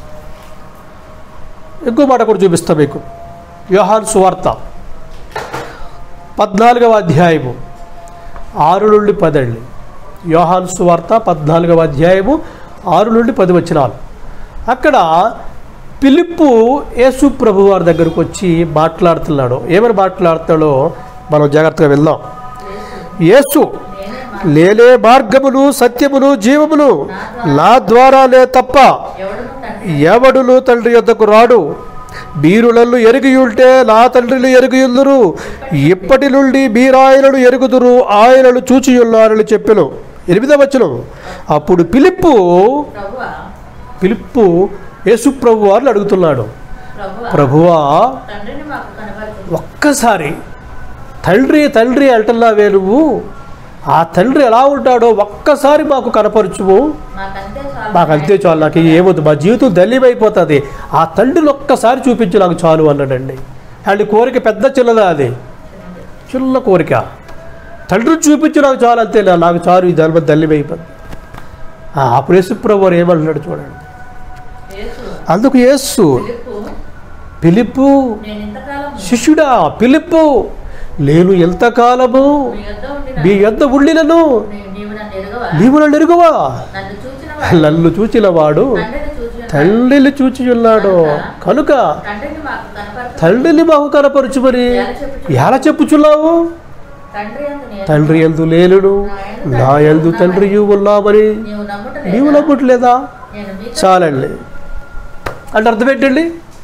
[SPEAKER 1] ఇంకో మాట కూడా చూపిస్తా మీకు యోహాన్ సువార్త పద్నాలుగవ అధ్యాయము ఆరు నుండి పదండి యోహాన్ సువార్త పద్నాలుగవ అధ్యాయము ఆరు నుండి పది వచనాలు అక్కడ పిలిప్పు యేసు ప్రభు వారి దగ్గరకు వచ్చి మాట్లాడుతున్నాడు ఏమని మాట్లాడుతాడో మనం జాగ్రత్తగా వెళ్దాం యేసు
[SPEAKER 2] నేనే మా
[SPEAKER 1] లేలే మార్గములు సత్యములు జీవములు నా ద్వారానే తప్ప
[SPEAKER 2] ఎవడును తండ్రి
[SPEAKER 1] ఎవడును తండ్రి యొద్దకు రాడు మీరు నన్ను ఎరిగియుంటే నా తండ్రిని ఎరిగియుందురు ఇప్పటి నుండి మీరాయనను ఎరుగుదురు ఆయనను చూచియున్నారని చెప్పెను ఎనిమిదవ వచనం అప్పుడు పిలిప్పు
[SPEAKER 2] ప్రభువా
[SPEAKER 1] పిలిప్పు యేసుప్రభు వారిని అడుగుతున్నాడు
[SPEAKER 2] ప్రభువా
[SPEAKER 1] ప్రభువా
[SPEAKER 2] తండ్రిని మాకు కనబడుతుంది
[SPEAKER 1] ఒక్కసారి తండ్రి తండ్రి అంటున్నావే నువ్వు ఆ తండ్రి ఎలా ఉంటాడో ఒక్కసారి మాకు కనపరచుము
[SPEAKER 2] మాకంతే చాలు
[SPEAKER 1] మాకు అంతే చాలు నాకు ఏమొద్దు మా జీవితం దల్యమైపోతుంది ఆ తండ్రిని ఒక్కసారి చూపించి నాకు చాలు అన్నాడండి అండ్ కోరిక పెద్ద చిన్నదా అది చిన్న కోరిక తండ్రిని చూపించి నాకు చాలు అంతే నా- నాకు చాలు ఈ ధర్మ దల్యమైపోతుంది ఆ, అప్పుడు యేసుప్రభు వారు ఏమన్నాడు చూడండి
[SPEAKER 2] యేసు
[SPEAKER 1] అందుకు యేసు
[SPEAKER 2] పిలుపు
[SPEAKER 1] పిలుపు
[SPEAKER 2] నేను ఇంతకాలం
[SPEAKER 1] శిష్యుడా పిలుపు నేను ఎంతకాలము
[SPEAKER 2] మీ యొద్ద ఉండిన
[SPEAKER 1] మీ యొద్ద ఉండినను
[SPEAKER 2] నీ- నీవు నన్ను ఎరుగవా
[SPEAKER 1] నీవు నన్ను ఎరుగువా
[SPEAKER 2] నన్ను చూచిన వాడు
[SPEAKER 1] నన్ను చూచిన వాడు
[SPEAKER 2] తండ్రిని చూచి ఉన్నాడు.
[SPEAKER 1] తండ్రిని చూచి ఉన్నాడు కనుక
[SPEAKER 2] తండ్రిని మాకు కనపడుతుంది
[SPEAKER 1] తండ్రిని మాకు కనపరచుమని
[SPEAKER 2] ఎలా చెప్పుచు
[SPEAKER 1] ఎలా చెప్పుచున్నావు
[SPEAKER 2] తండ్రి అందు నేను
[SPEAKER 1] తండ్రి ఎందు లేనుడు నా ఎందు తండ్రి ఉన్నామని
[SPEAKER 2] నీవు నమ్ముట
[SPEAKER 1] నీవు నమ్మట్లేదా
[SPEAKER 2] నేను మీతో
[SPEAKER 1] చాలండి అంటే అర్థం ఏంటండి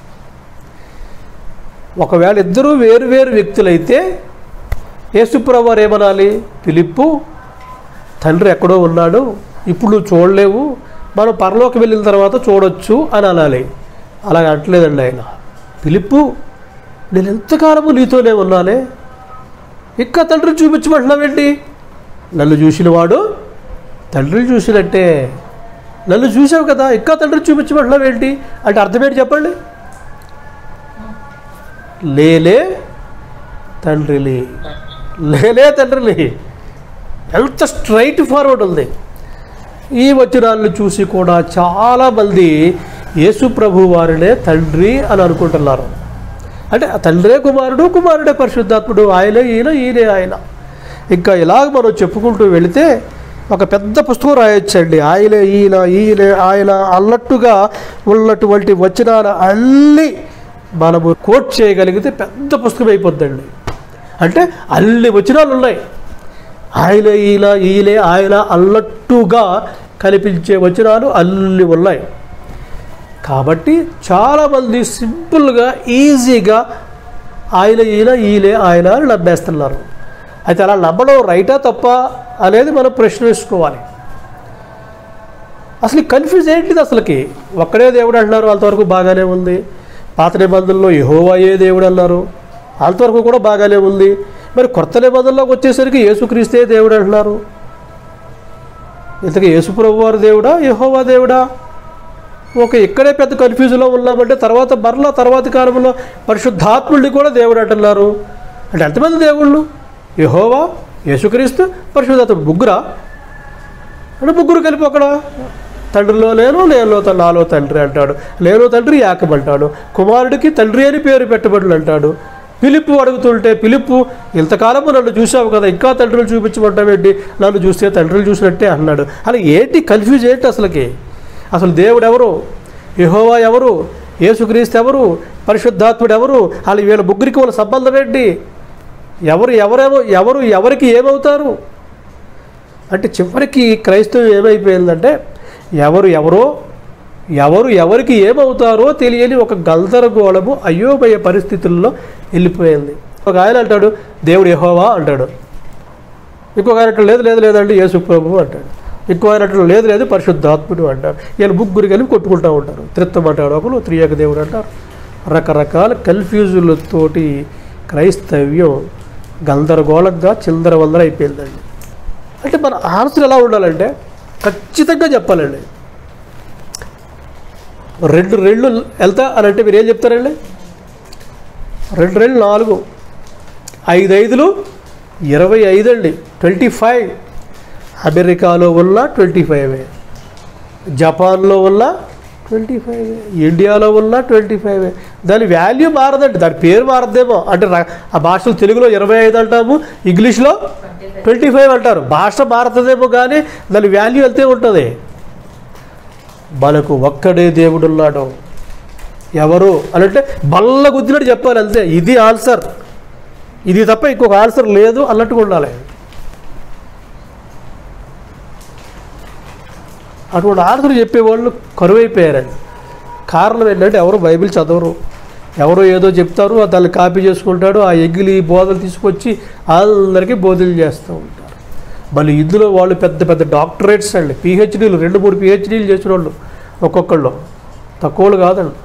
[SPEAKER 1] ఒకవేళ ఇద్దరు వేరు వేరు వ్యక్తులైతే యేసుప్రభు వారు ఏమనాలి పిలిప్పు తండ్రి ఎక్కడో ఉన్నాడు ఇప్పుడు నువ్వు చూడలేవు మనం పరలోకి వెళ్ళిన తర్వాత చూడొచ్చు అని అనాలి అలాగ అంటలేదండి ఆయన పిలిప్పు నేను ఎంతకాలము నీతోనే ఉన్నానే ఇంకా తండ్రిని చూపించమంటున్నావేంటి నన్ను చూసినవాడు తండ్రిని చూసినట్టే నన్ను చూసావు కదా ఇంకా తండ్రిని చూపించమంటున్నావేంటి అంటే అర్థమేంటి చెప్పండి లేలే తండ్రిని లేలే తండ్రిని ఎంత స్ట్రైట్ ఫార్వర్డ్ ఉంది ఈ వచనాలను చూసి కూడా చాలామంది యేసు ప్రభు వారినే తండ్రి అని అనుకుంటున్నారు అంటే ఆ తండ్రే కుమారుడు కుమారుడే పరిశుద్ధాత్ముడు ఆయనే ఈయన ఈయనే ఆయన ఇంకా ఇలాగ మనం చెప్పుకుంటూ వెళితే ఒక పెద్ద పుస్తకం రాయొచ్చండి ఆయనే ఈయన ఈయనే ఆయన అన్నట్టుగా ఉన్నటువంటి వచనాలు అన్నీ మనము కోట్ చేయగలిగితే పెద్ద పుస్తకం అయిపోద్దండి అంటే అన్ని వచనాలు ఉన్నాయి ఆయన ఈయన ఈయనే ఆయన అన్నట్టుగా కనిపించే వచనాలు అన్ని ఉన్నాయి కాబట్టి చాలామంది సింపుల్గా ఈజీగా ఆయన ఈయన ఈయనే ఆయన అని నమ్మేస్తున్నారు అయితే అలా నమ్మడం రైటా తప్ప అనేది మనం ప్రశ్న వేసుకోవాలి అసలు కన్ఫ్యూజ్ ఏంటిది అసలుకి ఒక్కడే దేవుడు అంటున్నారు అంతవరకు బాగానే ఉంది పాత నిబంధనలో యెహోవాయే దేవుడు అన్నారు అంతవరకు కూడా బాగానే ఉంది మరి కొత్త నిబంధనలోకి వచ్చేసరికి యేసుక్రీస్తే దేవుడు అంటున్నారు ఇంతకీ యేసుప్రభు వారు దేవుడా యెహోవా దేవుడా ఒక ఇక్కడే పెద్ద కన్ఫ్యూజన్లో ఉన్నామంటే తర్వాత మరలా తర్వాతి కాలంలో పరిశుద్ధాత్ముడిని కూడా దేవుడు అంటున్నారు అంటే ఎంతమంది దేవుళ్ళు యెహోవా యేసుక్రీస్తు పరిశుద్ధాత్ముడు ముగ్గురా అంటే ముగ్గురు కలిపి అక్కడ తండ్రిలో లేను లేలో త- నాలో తండ్రి అంటాడు లేలో తండ్రి యాకం అంటాడు కుమారుడికి తండ్రి అని పేరు పెట్టబడులు అంటాడు పిలుపు అడుగుతుంటే పిలుపు ఇంతకాలము నన్ను చూసావు కదా ఇంకా తండ్రులు చూపించమంటావేంటి నన్ను చూస్తే తండ్రులు చూసినట్టే అన్నాడు అలా ఏంటి కన్ఫ్యూజ్ ఏంటి అసలుకి అసలు దేవుడు ఎవరు యెహోవా ఎవరు యేసుక్రీస్తు ఎవరు పరిశుద్ధాత్ముడు ఎవరు అలా వీళ్ళ ముగ్గురికి వాళ్ళ సంబంధం ఏంటి ఎవరు ఎవరెవరు ఎవరు ఎవరికి ఏమవుతారు అంటే చివరికి క్రైస్తవం ఏమైపోయిందంటే ఎవరు ఎవరో ఎవరు ఎవరికి ఏమవుతారో తెలియని ఒక గందరగోళము అయోమయ పరిస్థితుల్లో వెళ్ళిపోయింది ఒక ఆయన అంటాడు దేవుడు యెహోవా అంటాడు ఇంకొక ఆయన అంటాడు లేదు లేదు లేదండి యేసు ప్రభు అంటాడు ఇంకో ఆయన అంటాడు లేదు లేదు పరిశుద్ధాత్ముడు అంటారు వీళ్ళు ముగ్గురు కలిపి కొట్టుకుంటూ ఉంటారు త్రిత్వం అంటాడు ఒకరు త్రియేక దేవుడు అంటారు రకరకాల కన్ఫ్యూజులతోటి క్రైస్తవ్యం గందరగోళంగా చిందర వందర అయిపోయిందండి అంటే మన ఆన్సర్ ఎలా ఉండాలంటే ఖచ్చితంగా చెప్పాలండి రెండు రెళ్ళు వెళ్తా అని అంటే మీరు ఏం చెప్తారండి రెండు రెళ్ళు నాలుగు ఐదు ఐదులు ఇరవై ఐదు అండి ట్వంటీ ఫైవ్ అమెరికాలో ఉన్న ట్వంటీ ఫైవ్ జపాన్లో ఉన్న ట్వంటీ ఫైవ్ ఇండియాలో ఉన్న ట్వంటీ ఫైవ్ దాని వాల్యూ మారదండి దాని పేరు మారదేమో అంటే ర- ఆ భాషలో తెలుగులో ఇరవై ఐదు అంటాము ఇంగ్లీష్లో
[SPEAKER 2] ట్వంటీ ఫైవ్
[SPEAKER 1] ట్వంటీ ఫైవ్ అంటారు భాష మారుతుందేమో కానీ దాని వాల్యూ వెళ్తే ఉంటుంది మనకు ఒక్కడే దేవుడు ఉన్నాడు ఎవరు అని అంటే బల్ల గుద్దినట్టు చెప్పాలి అంతే ఇది ఆన్సర్ ఇది తప్ప ఇంకొక ఆన్సర్ లేదు అన్నట్టుగా ఉండాలి అటువంటి ఆన్సర్ చెప్పేవాళ్ళు కరువైపోయారండి కారణం ఏంటంటే ఎవరు బైబిల్ చదవరు ఎవరో ఏదో చెప్తారు దాన్ని కాపీ చేసుకుంటాడు ఆ ఎగిలి బోధలు తీసుకొచ్చి అందరికీ బోధలు చేస్తూ ఉంటారు మళ్ళీ ఇందులో వాళ్ళు పెద్ద పెద్ద డాక్టరేట్స్ అండి పిహెచ్డీలు రెండు మూడు పిహెచ్డీలు చేసిన వాళ్ళు ఒక్కొక్కళ్ళు తక్కువలు కాదండి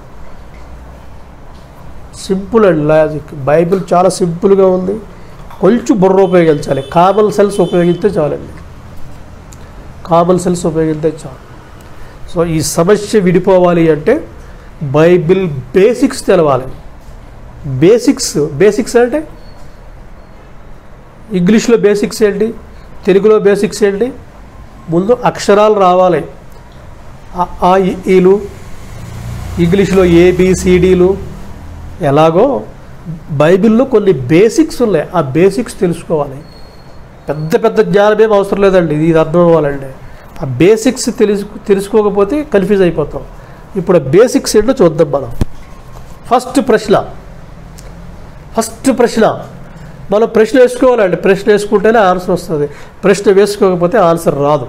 [SPEAKER 1] సింపుల్ అండ్ లాజిక్ బైబిల్ చాలా సింపుల్గా ఉంది కొంచెం బుర్ర ఉపయోగించాలి కామన్ సెల్స్ ఉపయోగిస్తే చాలండి కామన్ సెన్స్ ఉపయోగిస్తే చాలు సో ఈ సమస్య విడిపోవాలి అంటే బైబిల్ బేసిక్స్ తెలవాలి బేసిక్స్ బేసిక్స్ అంటే ఇంగ్లీష్లో బేసిక్స్ ఏంటి తెలుగులో బేసిక్స్ ఏంటి ముందు అక్షరాలు రావాలి ఆ, ఆ ఈ- ఈలు ఇంగ్లీష్లో ఏబిసిడీలు ఎలాగో బైబిల్లో కొన్ని బేసిక్స్ ఉన్నాయి ఆ బేసిక్స్ తెలుసుకోవాలి పెద్ద పెద్ద జ్ఞానం ఏం అవసరం లేదండి ఇది ఇది అర్థం అవ్వాలండి ఆ బేసిక్స్ తెలుసు తెలుసుకోకపోతే కన్ఫ్యూజ్ అయిపోతాం ఇప్పుడు ఆ బేసిక్స్ ఏంటో చూద్దాం మనం ఫస్ట్ ప్రశ్న ఫస్ట్ ప్రశ్న మనం ప్రశ్న వేసుకోవాలండి ప్రశ్న వేసుకుంటేనే ఆన్సర్ వస్తుంది ప్రశ్న వేసుకోకపోతే ఆన్సర్ రాదు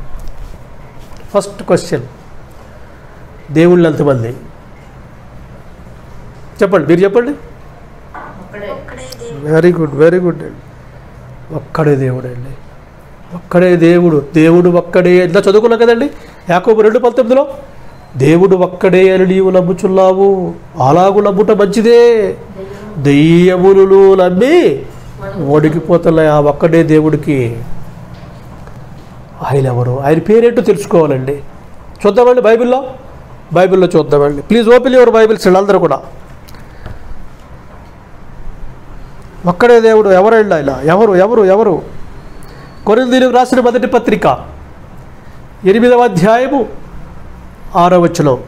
[SPEAKER 1] ఫస్ట్ క్వశ్చన్ దేవుళ్ళు ఎంతమంది చెప్పండి మీరు చెప్పండి
[SPEAKER 2] ఒక్కడే
[SPEAKER 1] వెరీ గుడ్ వెరీ గుడ్ అండి ఒక్కడే దేవుడు అండి ఒక్కడే దేవుడు దేవుడు ఒక్కడే ఇలా చదువుకున్నాం కదండి యాకోబు రెండు పంతొమ్మిదిలో దేవుడు ఒక్కడే అని నీవు నమ్ముచున్నావు అలాగు నమ్ముట మంచిదే దెయ్యములు నమ్మి ఒడికిపోతున్నాయి ఆ ఒక్కడే దేవుడికి ఆయన ఎవరు ఆయన పేరేంటో తెలుసుకోవాలండి చూద్దామండి బైబిల్లో బైబిల్లో చూద్దామండి ప్లీజ్ ఓపెన్ యువర్ బైబిల్స్ అందరూ కూడా ఒక్కడే దేవుడు ఎవరండి ఆయన ఎవరు ఎవరు ఎవరు కొరిందీలకు రాసిన మొదటి పత్రిక ఎనిమిదవ అధ్యాయము ఆరో వచనం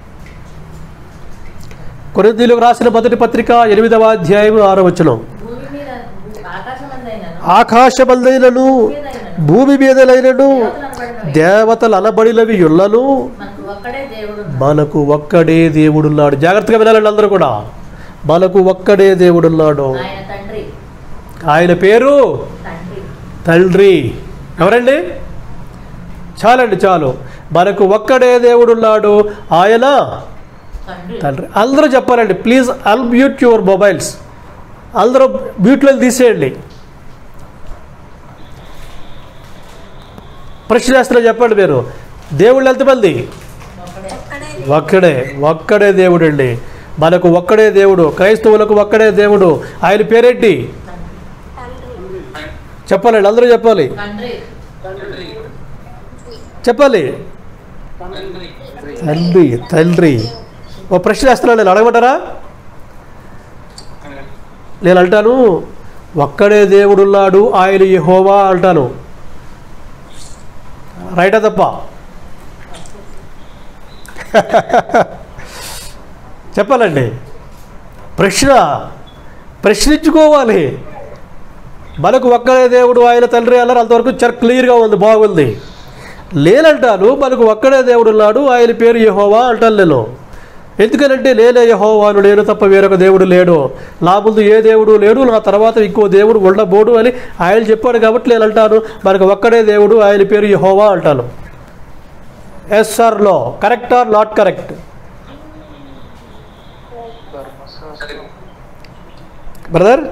[SPEAKER 1] కొరిందీలకు రాసిన మొదటి పత్రిక ఎనిమిదవ అధ్యాయము ఆరో వచనం
[SPEAKER 2] భూమి మీద ఆకాశమందైనను
[SPEAKER 1] ఆకాశమందైనను
[SPEAKER 2] మీదైనను
[SPEAKER 1] భూమి మీదలైనను
[SPEAKER 2] దేవతలు అనబడినవి
[SPEAKER 1] దేవతలు అనబడినవి యుళ్ళను
[SPEAKER 2] మనకు ఒక్కడే దేవుడు
[SPEAKER 1] మనకు ఒక్కడే దేవుడున్నాడు జాగ్రత్తగా వినాలండి అందరూ కూడా మనకు ఒక్కడే దేవుడున్నాడు
[SPEAKER 2] ఆయన తండ్రి
[SPEAKER 1] ఆయన పేరు
[SPEAKER 2] తండ్రి
[SPEAKER 1] తండ్రి ఎవరండి చాలండి చాలు మనకు ఒక్కడే దేవుడున్నాడు ఆయన
[SPEAKER 2] తండ్రి
[SPEAKER 1] తండ్రి అందరూ చెప్పాలండి ప్లీజ్ అన్మ్యూట్ యువర్ మొబైల్స్ అందరూ మ్యూట్లో తీసేయండి ప్రశ్న వేస్తున్నా చెప్పండి మీరు దేవుళ్ళు ఎంతమంది
[SPEAKER 2] ఒక్కడే
[SPEAKER 1] ఒక్కడే ఒక్కడే దేవుడు అండి మనకు ఒక్కడే దేవుడు క్రైస్తవులకు ఒక్కడే దేవుడు ఆయన పేరేంటి చెప్పాలండి అందరూ చెప్పాలి
[SPEAKER 2] తండ్రి
[SPEAKER 1] చెప్పాలి తండ్రి తండ్రి ఓ ప్రశ్న వేస్తున్నాను నేను అడగమంటారా నేను అంటాను ఒక్కడే దేవుడున్నాడు ఆయన యెహోవా అంటాను రైటా తప్ప చెప్పాలండి ప్రశ్న ప్రశ్నించుకోవాలి మనకు ఒక్కడే దేవుడు ఆయన తండ్రి అన్నారు అంతవరకు చాలా క్లియర్గా ఉంది బాగుంది లేనంటాను మనకు ఒక్కడే దేవుడు ఉన్నాడు ఆయన పేరు యహోవా అంటాను నేను ఎందుకనంటే నేనే యహోవాను నేను తప్ప వేరొక దేవుడు లేడు నా ముందు ఏ దేవుడు లేడు నా తర్వాత ఇంకో దేవుడు ఉండబోడు అని ఆయన చెప్పాడు కాబట్టి నేను అంటాను మనకు ఒక్కడే దేవుడు ఆయన పేరు యహోవా అంటాను yes or no correct or not correct brother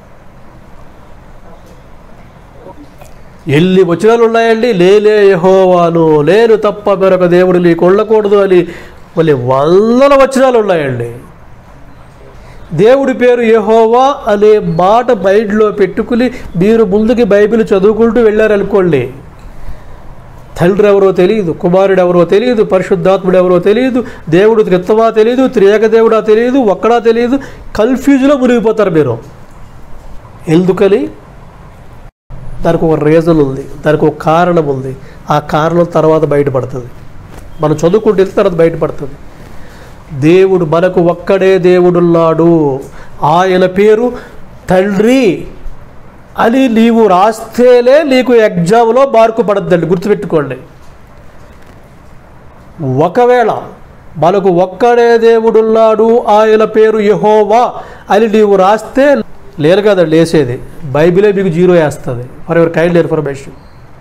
[SPEAKER 1] ఎన్ని వచనాలు ఉన్నాయండి లేలే యహోవాను నేను తప్ప మరొక దేవుడు నీకు ఉండకూడదు అని మళ్ళీ వందల వచనాలు ఉన్నాయండి దేవుడి పేరు యెహోవా అనే మాట మైండ్లో పెట్టుకుని మీరు ముందుకి బైబిల్ చదువుకుంటూ వెళ్ళారనుకోండి తండ్రి ఎవరో తెలియదు కుమారుడు ఎవరో తెలియదు పరిశుద్ధాత్ముడు ఎవరో తెలియదు దేవుడు త్రిత్వమా తెలియదు త్రియేక దేవుడా తెలియదు ఒక్కడా తెలియదు కన్ఫ్యూజ్లో మునిగిపోతారు మీరు ఎందుకని దానికి ఒక రీజన్ ఉంది దానికి ఒక కారణం ఉంది ఆ కారణం తర్వాత బయటపడుతుంది మనం చదువుకుంటే వెళ్తే తర్వాత బయటపడుతుంది దేవుడు మనకు ఒక్కడే దేవుడున్నాడు ఆయన పేరు తండ్రి అని నీవు రాస్తేనే నీకు ఎగ్జామ్లో మార్కు పడద్దండి గుర్తుపెట్టుకోండి ఒకవేళ మనకు ఒక్కడే దేవుడున్నాడు ఆయన పేరు యెహోవా అని నీవు రాస్తే లేరు కదండి వేసేది బైబిలే మీకు జీరో వేస్తుంది ఫర్ ఎవర్ కైండ్ ఇన్ఫర్మేషన్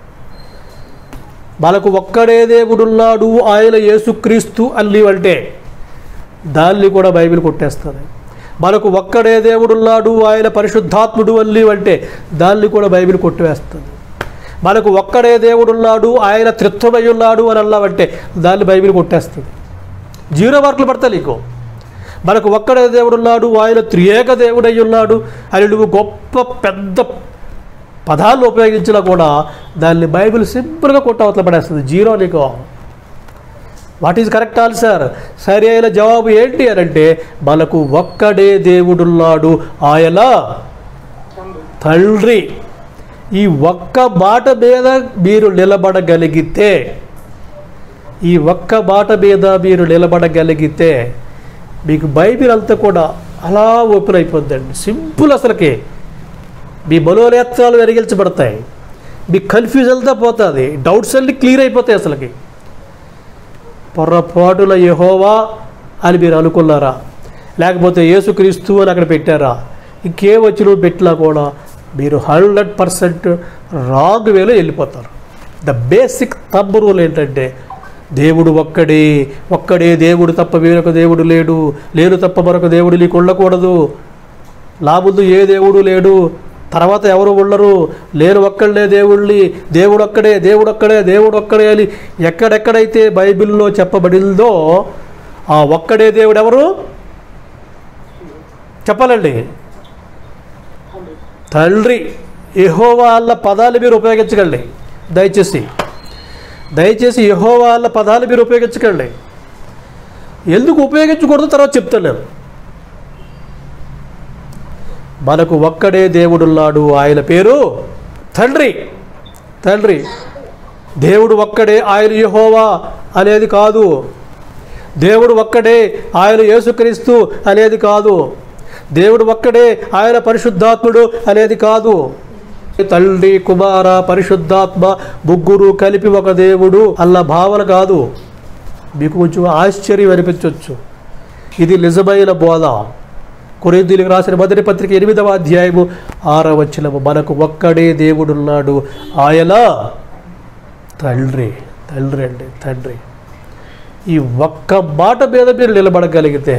[SPEAKER 1] మనకు ఒక్కడే దేవుడున్నాడు ఆయన యేసుక్రీస్తు అని నీవంటే దాన్ని కూడా బైబిల్ కొట్టేస్తుంది మనకు ఒక్కడే దేవుడున్నాడు ఆయన పరిశుద్ధాత్ముడు అని అంటే దాన్ని కూడా బైబిల్ కొట్టివేస్తుంది మనకు ఒక్కడే దేవుడున్నాడు ఆయన త్రిత్వమై ఉన్నాడు అని అన్నావంటే దాన్ని బైబిల్ కొట్టేస్తుంది జీరో మార్కులు పడతాయి నీకు మనకు ఒక్కడే దేవుడున్నాడు ఆయన త్రియేక దేవుడై ఉన్నాడు అని నువ్వు గొప్ప పెద్ద పదాలు ఉపయోగించినా కూడా దాన్ని బైబిల్ సింపుల్గా కొట్ట అవతల పడేస్తుంది జీరో నీకు వాట్ ఈజ్ కరెక్ట్ ఆన్సర్ సరి అయిన జవాబు ఏంటి అని అంటే మనకు ఒక్కడే దేవుడున్నాడు ఆయన తండ్రి ఈ ఒక్క మాట మీద మీరు నిలబడగలిగితే ఈ ఒక్క మాట మీద మీరు నిలబడగలిగితే మీకు బైబిల్ అంతా కూడా అలా ఓపెన్ అయిపోద్దండి సింపుల్ అసలుకి మీ మనోనేత్రాలు వెలిగించబడతాయి మీ కన్ఫ్యూజ్ అంతా పోతుంది డౌట్స్ అన్ని క్లియర్ అయిపోతాయి అసలుకి పొర్రపాటుల యెహోవా అని మీరు అనుకున్నారా లేకపోతే యేసుక్రీస్తు అని అక్కడ పెట్టారా ఇంకే వచ్చి నువ్వు పెట్టినా కూడా మీరు హండ్రెడ్ పర్సెంట్ రాంగ్ వేలో వెళ్ళిపోతారు ద బేసిక్ తబ్బు రూల్ ఏంటంటే దేవుడు ఒక్కడే ఒక్కడే దేవుడు తప్ప వేరొక దేవుడు లేడు లేడు తప్ప మరొక దేవుడు నీకు ఉండకూడదు నా ముందు ఏ దేవుడు లేడు తర్వాత ఎవరు ఉండరు లేరు ఒక్కడే దేవుళ్ళని దేవుడు ఒక్కడే దేవుడు ఒక్కడే దేవుడు ఒక్కడే అని ఎక్కడెక్కడైతే బైబిల్లో చెప్పబడిందో ఆ ఒక్కడే దేవుడు ఎవరు చెప్పాలండి తండ్రి యెహోవా అన్న పదాలు మీరు ఉపయోగించకండి దయచేసి దయచేసి యెహోవా అన్న పదాలు మీరు ఉపయోగించకండి ఎందుకు ఉపయోగించకూడదు తర్వాత చెప్తాను నేను మనకు ఒక్కడే దేవుడున్నాడు ఆయన పేరు తండ్రి తండ్రి దేవుడు ఒక్కడే ఆయన యెహోవా అనేది కాదు దేవుడు ఒక్కడే ఆయన యేసుక్రీస్తు అనేది కాదు దేవుడు ఒక్కడే ఆయన పరిశుద్ధాత్ముడు అనేది కాదు తండ్రి కుమార పరిశుద్ధాత్మ ముగ్గురు కలిపి ఒక దేవుడు అన్న భావన కాదు మీకు కొంచెం ఆశ్చర్యం అనిపించవచ్చు ఇది నిజమైన బోధ కొరిందీలకు రాసిన మొదటి పత్రిక ఎనిమిదవ అధ్యాయము ఆరవ వచనము మనకు ఒక్కడే దేవుడున్నాడు ఆయన తండ్రి తండ్రి అండి తండ్రి ఈ ఒక్క మాట మీద మీరు నిలబడగలిగితే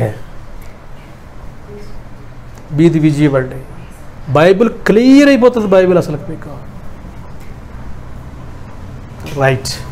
[SPEAKER 1] మీది విజయం అండి బైబిల్ క్లియర్ అయిపోతుంది బైబిల్ అసలు మీకు రైట్